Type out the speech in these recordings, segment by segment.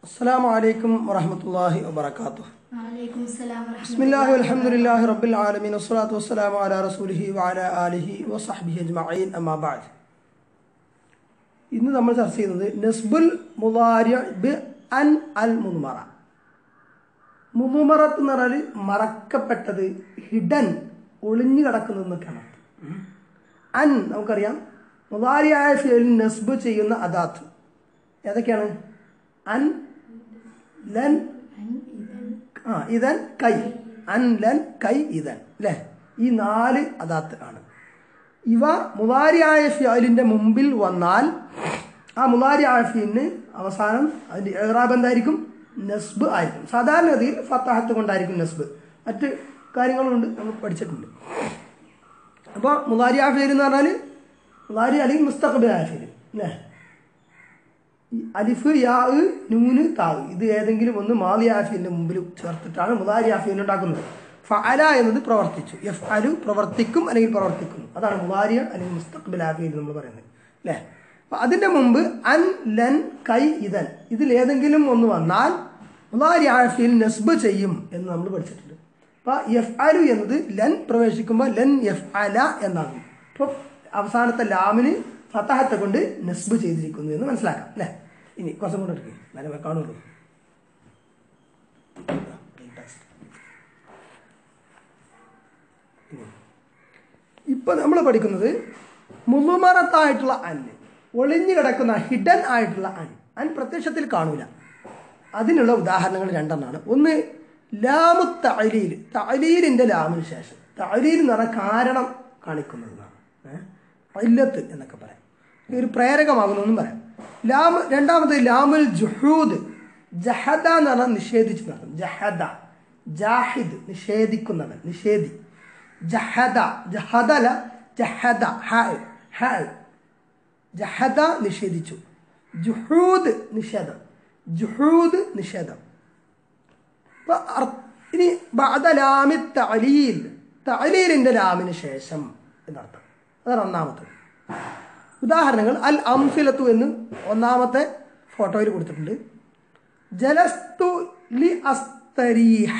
السلام عليكم ورحمة الله وبركاته وعليكم السلام ورحمة بسم الله والحمد لله رب العالمين والصلاة والسلام على رسوله وعلى آله وصحبه أجمعين أما بعد ഇന്ന് നമ്മൾ ചർച്ച ചെയ്യുന്നത് നസ്ബുൽ മുദാരി ബി അൻ അൽ മുദ്മറ മുദ്മറത്ത് എന്ന് പറഞ്ഞാൽ മറക്കപ്പെട്ടത് ഹിഡൻ ഒളിഞ്ഞു കിടക്കുന്നത് എന്നൊക്കെയാണ് ഉം. അൻ നമുക്കറിയാം മുദാരിയായ ഫിയലിൽ നസ്ബ് ചെയ്യുന്ന അദാത്ത് ഏതൊക്കെയാണ് അൻ ലൻ ആ ഇതൻ കൈ അൻ ലൻ കൈ ഇതൻ അല്ലേ ഈ നാല് അദാത്ത് ആണ് ഇവ മുതാരിയായ ഫിയലിന്റെ മുമ്പിൽ വന്നാൽ ആ മുതാരിയായ ഫിയലിന് അവസാനം അതിന്റെ ഏറാബ് എന്തായിരിക്കും നസ്ബ് ആയിരിക്കും സാധാരണഗതിയിൽ ഫത്താഹത്ത് കൊണ്ടായിരിക്കും നസ്ബ് മറ്റ് കാര്യങ്ങളുണ്ട് നമ്മൾ പഠിച്ചിട്ടുണ്ട് അപ്പോൾ മുതാരിയായ ഫിയൽ എന്ന് പറഞ്ഞാൽ മുതാരി അല്ലെങ്കിൽ മുസ്തഖബിലായ ഫിയൽ അല്ലേ ഈ അലിഫ് യാ നൂന് താവ് ഇത് ഏതെങ്കിലും ഒന്ന് മാലി ആഫിന്റെ മുമ്പിൽ ചേർത്തിട്ടാണ് മുതാരി ആഫിയൻ ഉണ്ടാക്കുന്നത് ഫഅല എന്നത് പ്രവർത്തിച്ചു എഫ് അലു പ്രവർത്തിക്കും അല്ലെങ്കിൽ പ്രവർത്തിക്കുന്നു അതാണ് മുതാരിയ അല്ലെങ്കിൽ മുസ്തഖബിൽ ആഫിയൻ നമ്മൾ പറയുന്നത് അല്ലേ അപ്പൊ അതിന്റെ മുമ്പ് അൻ ലൻ കൈ ഇതൻ ഇതിൽ ഏതെങ്കിലും ഒന്ന് വന്നാൽ മുതാരി ആഫിയിൽ നസ്ബ് ചെയ്യും എന്ന് നമ്മൾ പഠിച്ചിട്ടുണ്ട് അപ്പൊ എഫ് അലു എന്നത് ലൻ പ്രവേശിക്കുമ്പോൾ ലൻ എഫ് അല എന്നാകും അപ്പോൾ അവസാനത്തെ ലാമിന് ഫത്തഹത്തെ കൊണ്ട് നസ്ബ് ചെയ്തിരിക്കുന്നു എന്ന് മനസ്സിലാക്കാം അല്ലേ ഇനി കുറച്ചും കൂടെ എടുക്കുക എന്നാലേ കാണുള്ളൂ ഇപ്പൊ നമ്മൾ പഠിക്കുന്നത് മുളുമറത്തായിട്ടുള്ള അന്ന് ഒളിഞ്ഞു കിടക്കുന്ന ഹിഡൻ ആയിട്ടുള്ള അൻ അൻ പ്രത്യക്ഷത്തിൽ കാണൂല അതിനുള്ള ഉദാഹരണങ്ങൾ രണ്ടെണ്ണമാണ് ഒന്ന് ലാമു തഅലീൽ തഅലീലിന്റെ ലാമിന് ശേഷം തഅലീൽ എന്ന് പറഞ്ഞാൽ കാരണം കാണിക്കുന്നതെന്നാണ് ഏഹ് ഇല്ലത്ത് എന്നൊക്കെ പറയാം ഒരു പ്രേരകമാകുന്നെന്നും പറയാം ലാം രണ്ടാമത് ലാമുൽ ജുഹൂദ് ജഹദ എന്ന് പറഞ്ഞാൽ നിഷേധിച്ചു നടക്കും ജഹദ ജാഹിദ് നിഷേധിക്കുന്നവൻ നിഷേധി ജഹദ ജഹദല ജഹദ ഹ ഹ ജഹദ നിഷേധിച്ചു ജുഹൂദ് നിഷേധം ജുഹൂദ് നിഷേധം അപ്പൊ അർ- ഇനി ബഅദ ലാമി തഅലീൽ തഅലീലിന്റെ ലാമിന് ശേഷം എന്നർത്ഥം അതാണ് ഒന്നാമത്തത് ഉദാഹരണങ്ങൾ അൽ അംഫിലത്തു എന്ന് ഒന്നാമത്തെ ഫോട്ടോയിൽ കൊടുത്തിട്ടുണ്ട് ജലസ്തു ലി അസ്തരീഹ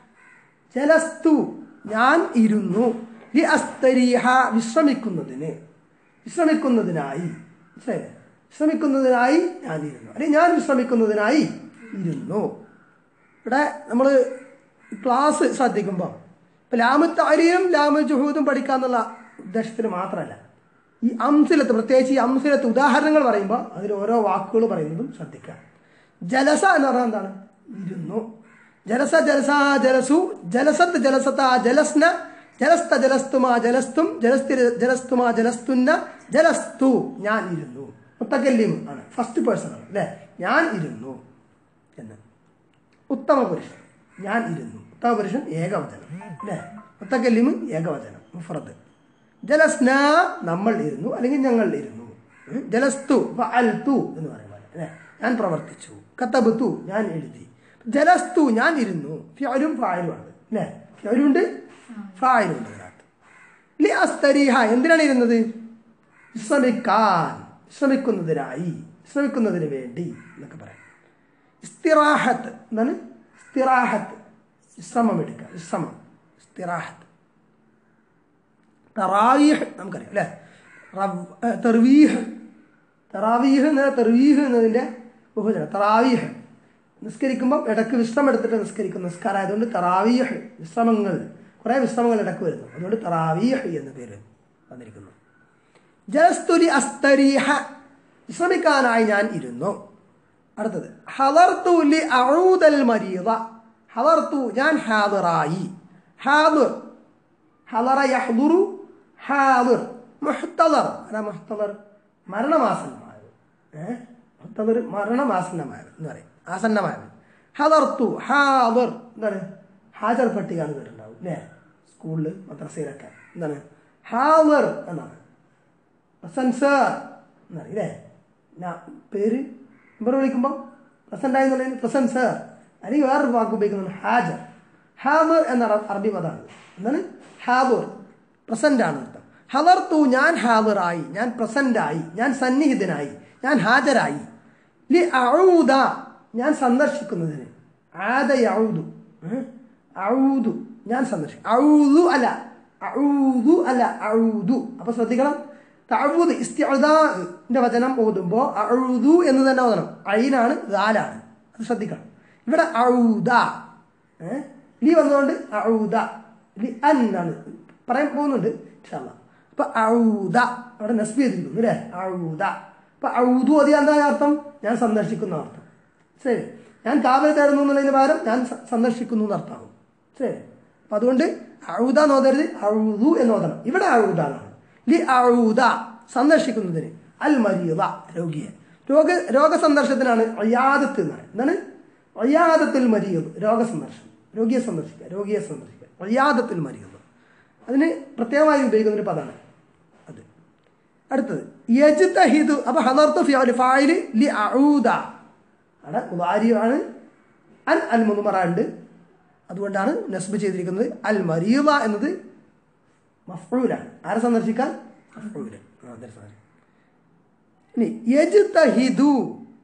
ജലസ്തു ഞാൻ ഇരുന്നു ലി അസ്തരീഹ വിശ്രമിക്കുന്നതിന് വിശ്രമിക്കുന്നതിനായി മനസ്സിലായില്ലേ? വിശ്രമിക്കുന്നതിനായി ഞാൻ ഇരുന്നു അല്ലെങ്കിൽ ഞാൻ വിശ്രമിക്കുന്നതിനായി ഇരുന്നു ഇവിടെ നമ്മൾ ക്ലാസ് ശ്രദ്ധിക്കുമ്പോൾ ഇപ്പം ലാമു താരിയും ലാമു ജുഹൂദും പഠിക്കാന്നുള്ള ഉദ്ദേശത്തിൽ മാത്രമല്ല ഈ അംസിലത്ത് പ്രത്യേകിച്ച് ഈ അംസിലത്ത് ഉദാഹരണങ്ങൾ പറയുമ്പോൾ അതിൽ ഓരോ വാക്കുകൾ പറയുന്നതും ശ്രദ്ധിക്കുക ജലസ എന്ന് പറഞ്ഞാൽ എന്താണ് ഇരുന്നു ജലസ ജലസ ജലസു ജലസത്ത് ജലസത്ത ജലസ്ന ജലസ്ത ജലസ്തുമാ ജലസ്തും ജലസ്തി ജലസ്തുമാ ജലസ്തുന്ന ജലസ്തു ഞാൻ ഇരുന്നു മുത്തക്കല്ലിം ആണ് ഫസ്റ്റ് പേഴ്സൺ ആണ് അല്ലേ ഞാൻ ഇരുന്നു എന്ന് ഉത്തമ പുരുഷൻ ഞാൻ ഇരുന്നു ഉത്തമ പുരുഷൻ ഏകവചനം അല്ലേ മുത്തക്കല്ലിമ് ഏകവചനം മുഫറദ് ജലസ്ന നമ്മൾ ഇരുന്നു അല്ലെങ്കിൽ ഞങ്ങൾ ഇരുന്നു ഉം. ജലസ്തു അൽത്തു എന്ന് പറയുമ്പോൾ അല്ലേ ഞാൻ പ്രവർത്തിച്ചു കത്തബത്തു ഞാൻ എഴുതി ജലസ്തു ഞാൻ ഇരുന്നു ഫ്യാലും ഫായലുമാണ് അല്ലേ ഫ്യാലുണ്ട് ഫായലുണ്ട് ഇതിനകത്ത് ലി അസ്തരീഹ എന്തിനാണ് ഇരുന്നത് വിശ്രമിക്കാൻ വിശ്രമിക്കുന്നതിനായി വിശ്രമിക്കുന്നതിന് വേണ്ടി എന്നൊക്കെ പറയാം ഇസ്തിറാഹത്ത് എന്താണ് ഇസ്തിറാഹത്ത് വിശ്രമം എടുക്കുക വിശ്രമം ഇസ്തിറാഹത്ത് തറാവീഹ് നമുക്കറിയാം അല്ലേ റവ് ഏ, തെർവീഹ് തറാവീഹ് എന്ന തെർവീഹ് എന്നതിൻ്റെ ബഹുജനം തറാവീഹ് നിസ്കരിക്കുമ്പോൾ ഇടയ്ക്ക് വിശ്രമം എടുത്തിട്ട് നിസ്കരിക്കുന്ന നിസ്കാരം ആയതുകൊണ്ട് തറാവീഹ് വിശ്രമങ്ങൾ കുറേ വിശ്രമങ്ങൾ ഇടയ്ക്ക് വരുന്നു അതുകൊണ്ട് തറാവീഹ് എന്ന പേര് വന്നിരിക്കുന്നു ജലസ്തുലി അസ്തരീഹ വിശ്രമിക്കാനായി ഞാൻ ഇരുന്നു അടുത്തത് ഹലർത്തു ലി അഊദൽ മരീദ ഹലർത്തു ഞാൻ ഹാദിറായി ഹാദിർ ഹലറ യഹ്ദുറു ഹാദിർ മുഹ്തദർ അല്ല മുഹ്തദർ മരണമാസന്നമായത് ഏഹ് മുഹ്തദർ മരണമാസന്നമായത് എന്ന് പറയും ആസന്നമായത് ഹലർത്തു ഹാദിർ എന്താണ് ഹാജർ പട്ടിക എന്ന് കേട്ടിട്ടുണ്ടാവും അല്ലേ സ്കൂളിൽ മദ്രസയിലൊക്കെ എന്താണ് ഹാദിർ എന്നാണ് പ്രസൻസർ എന്നാണ് ഇല്ലേ ഞാൻ പേര് നമ്പർ വിളിക്കുമ്പോൾ പ്രസന്റ് ആയി എന്നുള്ളതിന് പ്രസൻസർ അല്ലെങ്കിൽ വേറൊരു വാക്ക് ഉപയോഗിക്കുന്നുണ്ട് ഹാജർ ഹാബർ എന്ന അറ- അറബി പദമാണ് എന്താണ് ഹാബർ പ്രസന്റ് ആണ് അർത്ഥം ഹലർത്തു ഞാൻ ഹാബറായി ഞാൻ പ്രസന്റ് ആയി ഞാൻ സന്നിഹിതനായി ഞാൻ ഹാജരായി ലി അഊദ ഞാൻ സന്ദർശിക്കുന്നതിന് ആദ യൗദു ഏ? ഔദു ഞാൻ സന്ദർശിക്കും ഔദു അല്ല ഔദു അല്ല ഔദു അപ്പൊ ശ്രദ്ധിക്കണം തഴുത് ഇസ്തിഅദാന്റെ വചനം ഓതുമ്പോൾ ഔദു എന്ന് തന്നെ ഓതണം ഐനാണ് ദാലാണ് അത് ശ്രദ്ധിക്കണം ഇവിടെ ഔദ ഏ? ലി വന്നുകൊണ്ട് ഔദ ലി അൻ ആണ് പറയാൻ പോകുന്നുണ്ട് ഇൻഷാ അല്ലാ. അപ്പൊ ഔദ അവിടെ നസ്ബ് ചെയ്തിരിക്കുന്നു അല്ലേ ഔദ അപ്പൊ ഔദു അത് എന്താ അർത്ഥം ഞാൻ സന്ദർശിക്കുന്ന അർത്ഥം ശരി ഞാൻ കാവൽ തേടുന്നു എന്നുള്ളതിന് പകരം ഞാൻ സ- സന്ദർശിക്കുന്നു എന്ന് അർത്ഥമാകും ശരി അപ്പൊ അതുകൊണ്ട് ഔദ എന്ന് ഓതരുത് ഔദു എന്ന് ഓതണം ഇവിടെ ഔദ എന്നാണ് ലി ഔദ സന്ദർശിക്കുന്നതിന് അൽ മരീദ രോഗിയെ രോഗ രോഗസന്ദർശനത്തിനാണ് അയ്യാദത്ത് എന്നാണ് എന്താണ് അയ്യാദത്തിൽ മരീദ് രോഗസന്ദർശനം രോഗിയെ സന്ദർശിക്കുക രോഗിയെ സന്ദർശിക്കുക അയ്യാദത്തിൽ മരീദ് അതിന് പ്രത്യേകമായി ഉപയോഗിക്കുന്ന ഒരു പദമാണ് അത് അടുത്തത് യജ്തഹിദു അപ്പൊ ഹദർത്തു ഫിഅലി ഫായില് ലി അഊദ അവിടെ മുദാരിയാണ് അൻ അൽ മുതുമറ ഉണ്ട് അതുകൊണ്ടാണ് നസ്ബ് ചെയ്തിരിക്കുന്നത് അൽ മരീദ എന്നത് മഫ്ഊലാണ് ആരെ സന്ദർശിക്കാൻ മഫ്ഊല് ആ, അതെ, sorry. ഇനി യജ്തഹിദു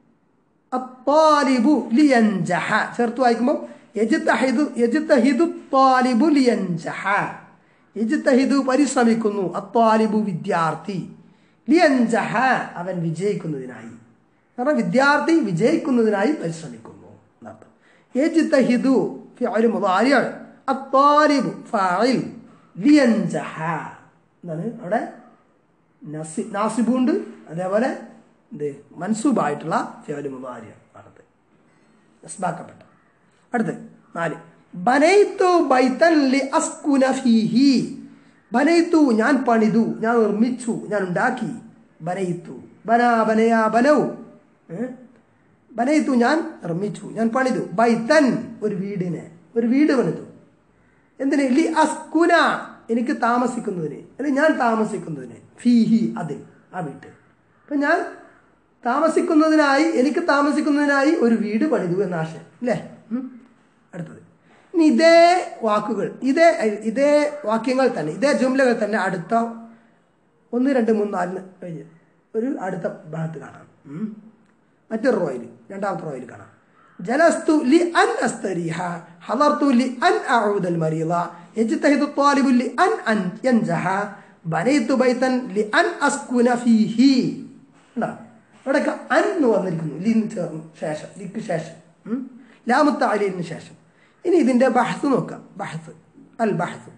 അത്താലിബു ലിയൻജഹ ചേർത്ത് വായിക്കുമ്പോൾ യജ്തഹിദു യജ്തഹിദു താലിബു ലിയൻജഹ യജ്തഹിദു പരിശ്രമിക്കുന്നു അത്താലിബു വിദ്യാർത്ഥി ലിയൻജഹ അവൻ വിജയിക്കുന്നതിനായി കാരണം വിദ്യാർത്ഥി വിജയിക്കുന്നതിനായി പരിശ്രമിക്കുന്നു എന്നർത്ഥം യജ്തഹിദു ഫിഅലു മുദാരിഅ് അത്താലിബു ഫാഇൽ ലിയൻജഹ എന്താണ് അവിടെ നസി നാസിബുണ്ട് അതേപോലെ എന്ത് മൻസൂബായിട്ടുള്ള ഫിഅലു മുദാരിഅ ആണത് നസ്ബാക്കപ്പെട്ട അടുത്ത് നാല് ബനൈത്തു ബൈത്തൻ ലി അസ്കുന ഫീഹി ബനൈത്തു ഞാൻ പണിതു ഞാൻ നിർമ്മിച്ചു ഞാൻ ഉണ്ടാക്കി ബനൈത്തു ബന ബനയ ബനൗ ഏ? ബനൈത്തു ഞാൻ നിർമ്മിച്ചു ഞാൻ പണിതു ബൈത്തൻ ഒരു വീടിനെ ഒരു വീട് പണിതു എന്തിന് ലി അസ്കുന എനിക്ക് താമസിക്കുന്നതിന് അല്ലെങ്കിൽ ഞാൻ താമസിക്കുന്നതിന് ഫീഹി അതിൽ ആ വീട്ടിൽ അപ്പൊ ഞാൻ താമസിക്കുന്നതിനായി എനിക്ക് താമസിക്കുന്നതിനായി ഒരു വീട് പണിതു എന്ന ആശയം അല്ലേ ഉം. അടുത്തത് ഇനി ഇതേ വാക്കുകൾ ഇതേ ഇതേ വാക്യങ്ങൾ തന്നെ ഇതേ ജുംലകൾ തന്നെ അടുത്ത ഒന്ന് രണ്ട് മൂന്ന് നാലിന് കഴിഞ്ഞ് ഒരു അടുത്ത ഭാഗത്ത് കാണാം ഉം. മറ്റൊരു റോയിൽ രണ്ടാമത്തെ റോയിൽ കാണാം ജലസ്തു ലി അൻ അസ്തരിഹ ഹദർതു ലി അൻ അഊദൽ മരീള യജ്തഹിദു ത്വാലിബു ലി അൻ അൻ യൻജഹ ബനൈതു ബൈതൻ ലി അൻ അസ്കുന ഫീഹി കണ്ടോ ഇവിടെയൊക്കെ അൻ എന്ന് വന്നിരിക്കുന്നു ലിന് ചേർന്ന് ശേഷം ലിക്ക് ശേഷം ഉം. ലാമുത്ത അലിന് ശേഷം ഇനി ഇതിന്റെ ബഹസ് നോക്കാം ബഹസ് അൽ ബഹസ്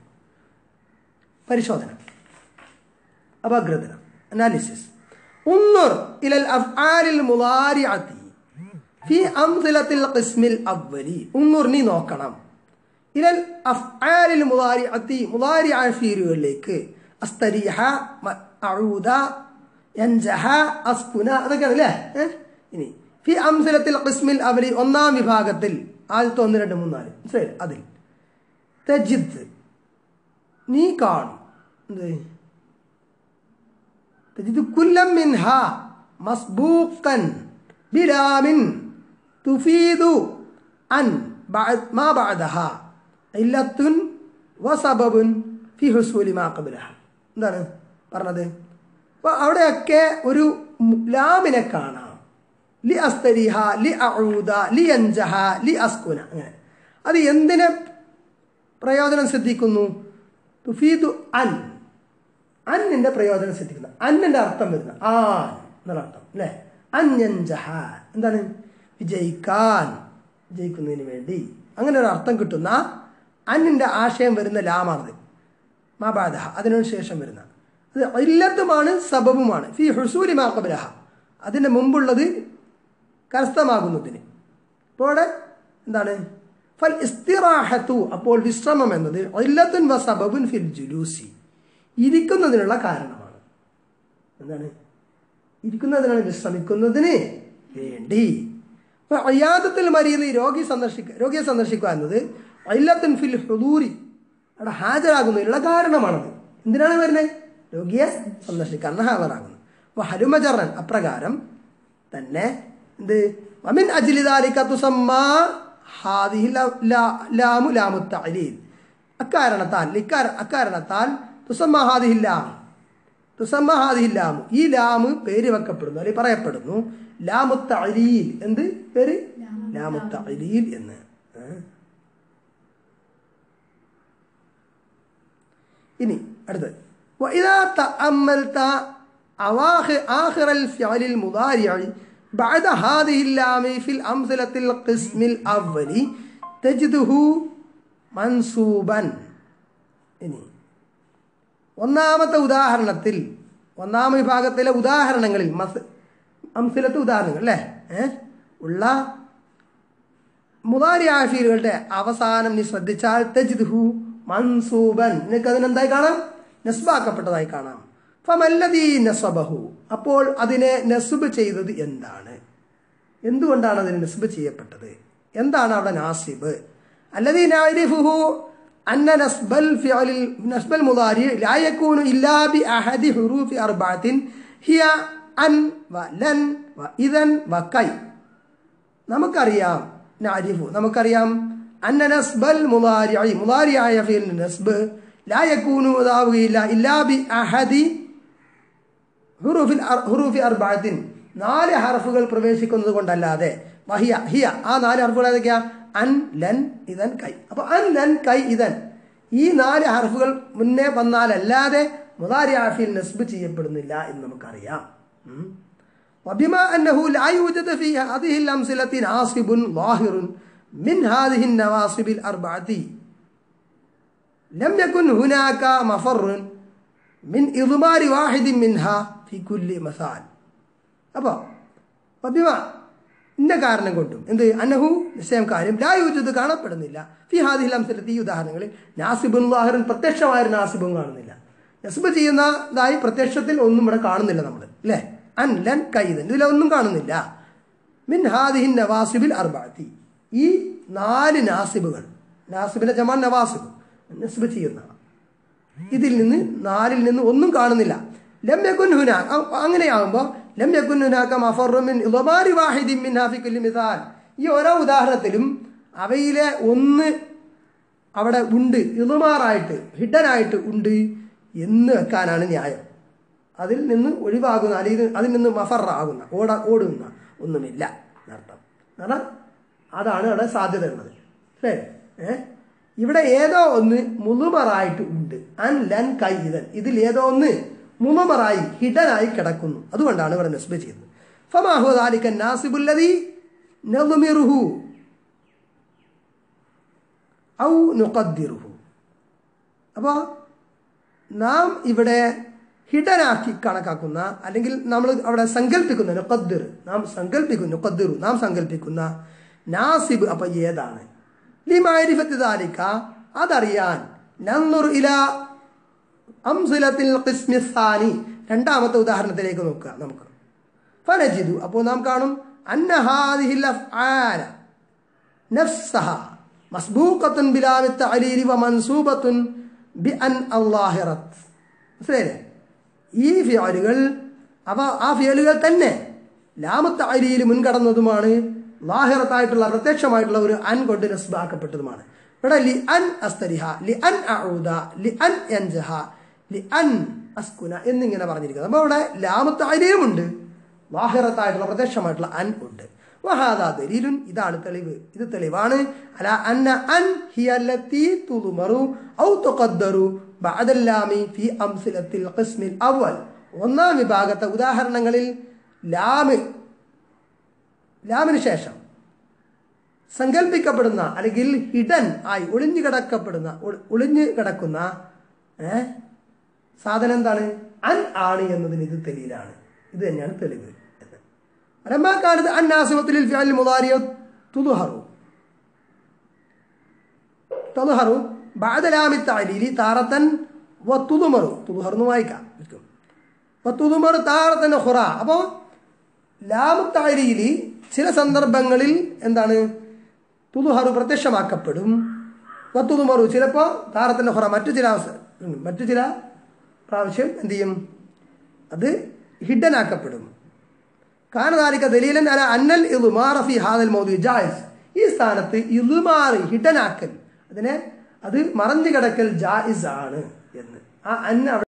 പരിശോധന അപഗ്രഥനം അനാലിസിസ് انظر إلى الأفعال المضارعة في أمثلة القسم الأول انظر നീ നോക്കണം إلى الأفعال المضارعة മുضارع ഫീലുകളിലേക്ക് അസ്തരിഹ അഊദ യൻജഹ അസ്കുന അതൊക്കെയാണ് അല്ലേ ഏ? ഇനി ഫി അംസലത്തിൽ ഖിസ്മിൽ അവലി ഒന്നാം വിഭാഗത്തിൽ ആദ്യത്തെ ഒന്ന് രണ്ട് മൂന്ന് നാല് ശരി അതിൽ തജിദ് നീ കാണും എന്ത് تجد كل منها مسبوقا بلام تفيد عن بعد ما بعدها علة وسبب في حصول ما قبلها എന്താണ് പറഞ്ഞത് അപ്പോൾ അവിടെയൊക്കെ ഒരു മു- ലാമിനെ കാണാം ലി അസ്തരിഹ ലി അഊദ ലി അൻജഹ ലി അസ്കുന അങ്ങനെ അത് എന്തിനെ പ്രയോജനം ശ്രദ്ധിക്കുന്നു തുഫീദു അൻ അന്നിന്റെ പ്രയോജനം ശ്രദ്ധിക്കുന്ന അന്നിന്റെ അർത്ഥം വരുന്ന ആൻ എന്നുള്ള അർത്ഥം അല്ലേ അന്യഞ്ചഹ എന്താണ് വിജയിക്കാൻ വിജയിക്കുന്നതിന് വേണ്ടി അങ്ങനെ ഒരു അർത്ഥം കിട്ടുന്ന അന്നിന്റെ ആശയം വരുന്ന ലാമാണത് മാബാദഹ അതിനു ശേഷം വരുന്ന അത് ഇല്ലത്തുമാണ് സബബുമാണ് ഫി ഹുസൂലി മാക്കബലഹ അതിന്റെ മുമ്പുള്ളത് കരസ്ഥമാകുന്നതിന് ഇപ്പോൾ അവിടെ എന്താണ് ഫൽ ഇസ്തിറാഹത്തു അപ്പോൾ വിശ്രമം എന്നത് ഇല്ലത്തുൻ വ സബബുൻ ഫിൽ ജുലൂസി ഇരിക്കുന്നതിനുള്ള കാരണമാണ് എന്താണ് ഇരിക്കുന്നതിനാണ് വിശ്രമിക്കുന്നതിന് വേണ്ടി അപ്പൊ അയ്യാദത്തിൽ മരിയത് രോഗി സന്ദർശിക്കുക രോഗിയെ സന്ദർശിക്കുക എന്നത് അല്ലത്തുൻ ഫിൽ ഹുദൂരി അവിടെ ഹാജരാകുന്നതിനുള്ള കാരണമാണത് എന്തിനാണ് വരുന്നത് രോഗിയെ സന്ദർശിക്കാൻ ഹാജരാകുന്നത് അപ്പൊ ഹരുമചറൻ അപ്രകാരം തന്നെ എന്ത് വമിൻ അജിലിദാലിക തുസമ്മ ഹാദിഹി ല- ല- ലാമു ലാമു തഅലീൽ അക്കാരണത്താൽ ഇക്കാര അക്കാരണത്താൽ തുസമ്മ ഹാദിഹി ലാം തുസമ്മ ഹാദിഹി ലാമു ഈ ലാമ് പേര് വെക്കപ്പെടുന്നു അല്ലെങ്കിൽ പറയപ്പെടുന്നു ലാമുത്തലീൽ എന്ത് പേര് ലാമുത്തലീൽ എന്ന് ഏ? ഇനി അടുത്തത് وإذا تأملت أواخر آخر الفعل المضارع بعد هذه اللام في الأمثلة القسم الأول تجده منصوبا ഇനി ഒന്നാമത്തെ ഉദാഹരണത്തിൽ ഒന്നാം വിഭാഗത്തിലെ ഉദാഹരണങ്ങളിൽ മസ് അംസിലത്തെ ഉദാഹരണങ്ങൾ അല്ലേ ഏ? ഉള്ള മുതാരിയായ ഫീലുകളുടെ അവസാനം നീ ശ്രദ്ധിച്ചാൽ തജിദ്ഹു മൻസൂബൻ നിനക്ക് അതിനെന്തായി കാണാം നസ്ബാക്കപ്പെട്ടതായി കാണാം ഫമല്ലദീ നസ്ബഹു അപ്പോൾ അതിനെ നസ്ബ് ചെയ്തത് എന്താണ് എന്തുകൊണ്ടാണ് അതിന് നസ്ബ് ചെയ്യപ്പെട്ടത് എന്താണ് അവിടെ നാസിബ് അല്ലദീ നഅരിഫുഹു അന്ന നസ്ബൽ ഫിഅലിൽ നസ്ബൽ മുദാരി ലാ യകൂനു ഇല്ലാ ബി അഹദി ഹുറൂഫി അർബഅത്തിൻ ഹിയ അൻ വ ലൻ വ ഇദൻ വ കൈ നമുക്കറിയാം നാരിഫു നമുക്കറിയാം അന്ന നസ്ബൽ മുലാരിയായി മുലാരിയായ ഫീൽ നസ്ബ് ലാ യക്കൂനു അതാവുകയില്ല ഇല്ലാ ബി അഹദി ഹുറൂഫിൽ അർ- ഹുറൂഫി അർബഅത്തിൻ നാല് ഹർഫുകൾ പ്രവേശിക്കുന്നത് കൊണ്ടല്ലാതെ വഹിയ ഹിയ ആ നാല് ഹർഫുകൾ ഏതൊക്കെയാ അൻ ലൻ ഇതൻ കൈ അപ്പൊ അൻ ലൻ കൈ ഇതൻ ഈ നാല് ഹർഫുകൾ മുന്നേ വന്നാലല്ലാതെ മുതാരി ആഫിൽ നസ്ബ് ചെയ്യപ്പെടുന്നില്ല എന്ന് നമുക്കറിയാം ഉം. وبما أنه لا يوجد في هذه الأمثلة ناصب ظاهر من هذه النواصب الأربعة لم يكن هناك مفر من إضمار واحد منها في كل مثال അപ്പോൾ വബിമ ഇന്ന കാരണം കൊണ്ടും എന്ത് അന്നഹു നിശ്ചയം കാര്യം ലാ യൂജത് കാണപ്പെടുന്നില്ല ഫി ഹാദിഹിൽ അംസലത്ത് ഈ ഉദാഹരണങ്ങളിൽ നാസിബുൻ ലാഹിറുൻ പ്രത്യക്ഷമായ ഒരു നാസിബും കാണുന്നില്ല നസ്ബ് ചെയ്യുന്നതായി പ്രത്യക്ഷത്തിൽ ഒന്നും ഇവിടെ കാണുന്നില്ല നമ്മൾ അല്ലേ അൻ ലൻ കൈതൻ ഇതിലൊന്നും കാണുന്നില്ല മിൻ ഹാദിഹിൻ നവാസിബിൽ അർബാത്തി ഈ നാല് നാസിബുകൾ നാസിബിന്റെ ജമാൻ നവാസിബ് നസ്ബ് ചെയ്യുന്ന ഇതിൽ നിന്ന് നാലിൽ നിന്ന് ഒന്നും കാണുന്നില്ല ലംയക്കുൻ ഹുന അങ്ങനെയാകുമ്പോൾ ലംയക്കുൻ ഹുനാക്ക മഫറുമിൻ ഇളമാരി വാഹിദിൻ മിൻ ഹാഫിക്കുല്ലി മിസാൽ ഈ ഓരോ ഉദാഹരണത്തിലും അവയിലെ ഒന്ന് അവിടെ ഉണ്ട് ഇളുമാറായിട്ട് ഹിഡനായിട്ട് ഉണ്ട് എന്ന് വെക്കാനാണ് ന്യായം അതിൽ നിന്ന് ഒഴിവാകുന്ന അല്ലെങ്കിൽ അതിൽ നിന്ന് മഫറാകുന്ന ഓട ഓടുന്ന ഒന്നുമില്ല എന്നർത്ഥം കാരണം അതാണ് അവിടെ സാധ്യത ഉള്ളത് അല്ലേ ഏ ഇവിടെ ഏതോ ഒന്ന് മുളുമറായിട്ട് ഉണ്ട് അൻ ലൻ കൈതൻ ഇതിൽ ഏതോ ഒന്ന് മുളുമറായി ഹിഡനായി കിടക്കുന്നു അതുകൊണ്ടാണ് ഇവിടെ നസ്ബ് ചെയ്യുന്നത് ഫമാഹു ദാലിക്കൻ നാസിബുല്ലതി നെളുമിറുഹു ഔ നുഖദ്ദിറുഹു അപ്പോൾ നാം ഇവിടെ ഹിഡനാക്കി കണക്കാക്കുന്ന അല്ലെങ്കിൽ നമ്മൾ അവിടെ സങ്കല്പിക്കുന്ന നുഖദ്ദിർ നാം സങ്കല്പിക്കുന്നു നുഖദ്ദിറു നാം സങ്കല്പിക്കുന്ന നാസിബ് അപ്പൊ ഏതാണ് ലിമാരിഫത്ത് ദാലിക്ക അതറിയാൻ നന്നുർ ഇല അംസുലത്തിൽ ഖിസ്മിസ്ഥാനി രണ്ടാമത്തെ ഉദാഹരണത്തിലേക്ക് നോക്കുക നമുക്ക് ഫനജിദു അപ്പോൾ നാം കാണും അന്നഹാദിഹിൽ അഫ്ആല نفسها مسبوقة بلام التعليل ومنصوبة بأن الظاهرت മനസ്സിലായില്ലേ ഈ ഫിയാലുകൾ അവ ആ ഫിയലുകൾ തന്നെ ലാമത്ത് അരിയിൽ മുൻകടന്നതുമാണ് ലാഹിറത്തായിട്ടുള്ള പ്രത്യക്ഷമായിട്ടുള്ള ഒരു അൻ കൊണ്ട് നസ്ബാക്കപ്പെട്ടതുമാണ് ഇവിടെ ലി അൻ അസ്തരിഹ ലി അൻ അഊദ ലി അൻ എൻജഹ ലി അൻ അസ്കുന എന്നിങ്ങനെ പറഞ്ഞിരിക്കുന്നത് അപ്പോൾ ഇവിടെ ലാമത്ത് അരിയുമുണ്ട് ലാഹിറത്തായിട്ടുള്ള പ്രത്യക്ഷമായിട്ടുള്ള അൻ ഉണ്ട് വഹാദാ ദലീലുൻ ഇതാണ് തെളിവ് ഇത് തെളിവാണ് അല അന്ന അൻ ഹിയല്ലത്തി തുളുമറു ഔ തുഖദ്ദറു ബഅദല്ലാമി ഫി അംസിലത്തിൽ ഖിസ്മിൽ അവൽ ഒന്നാം വിഭാഗത്തെ ഉദാഹരണങ്ങളിൽ ലാമ് ലാമിന് ശേഷം സങ്കല്പിക്കപ്പെടുന്ന അല്ലെങ്കിൽ ഹിഡൻ ആയി ഒളിഞ്ഞു കിടക്കപ്പെടുന്ന ഒളി- ഒളിഞ്ഞു കിടക്കുന്ന ഏ സാധനം എന്താണ് അൻ ആണ് എന്നതിന് ഇത് തെളിയിലാണ് ഇത് തന്നെയാണ് തെളിവ് എന്ന് لما كانت الناصبة للفعل المضارع تظهر تظهر بعد لام التعليل تارة وتضمر تظهر എന്ന് വായിക്കാം ശരിക്കും. وتضمر تارة أخرى അപ്പോൾ ലാമു താരിയിൽ ചില സന്ദർഭങ്ങളിൽ എന്താണ് തുതുഹറു പ്രത്യക്ഷമാക്കപ്പെടും വത്തുതുമറു ചിലപ്പോൾ താരത്തിൻ്റെ ഹുറ മറ്റു ചില അവസ ഉം, മറ്റു ചില പ്രാവശ്യം എന്ത് ചെയ്യും അത് ഹിഡൻ ആക്കപ്പെടും കാനദാലിക്ക ദലീലൻ അല അന്നൽ ഇളുമാർ ഫി ഹാദൽ മൗദി ജായിസ് ഈ സ്ഥാനത്ത് ഇളുമാർ ഹിഡൻ ആക്കൽ അതിനെ അത് മറഞ്ഞു കിടക്കൽ ജായിസ് ആണ് എന്ന് ആ അന്ന അവിടെ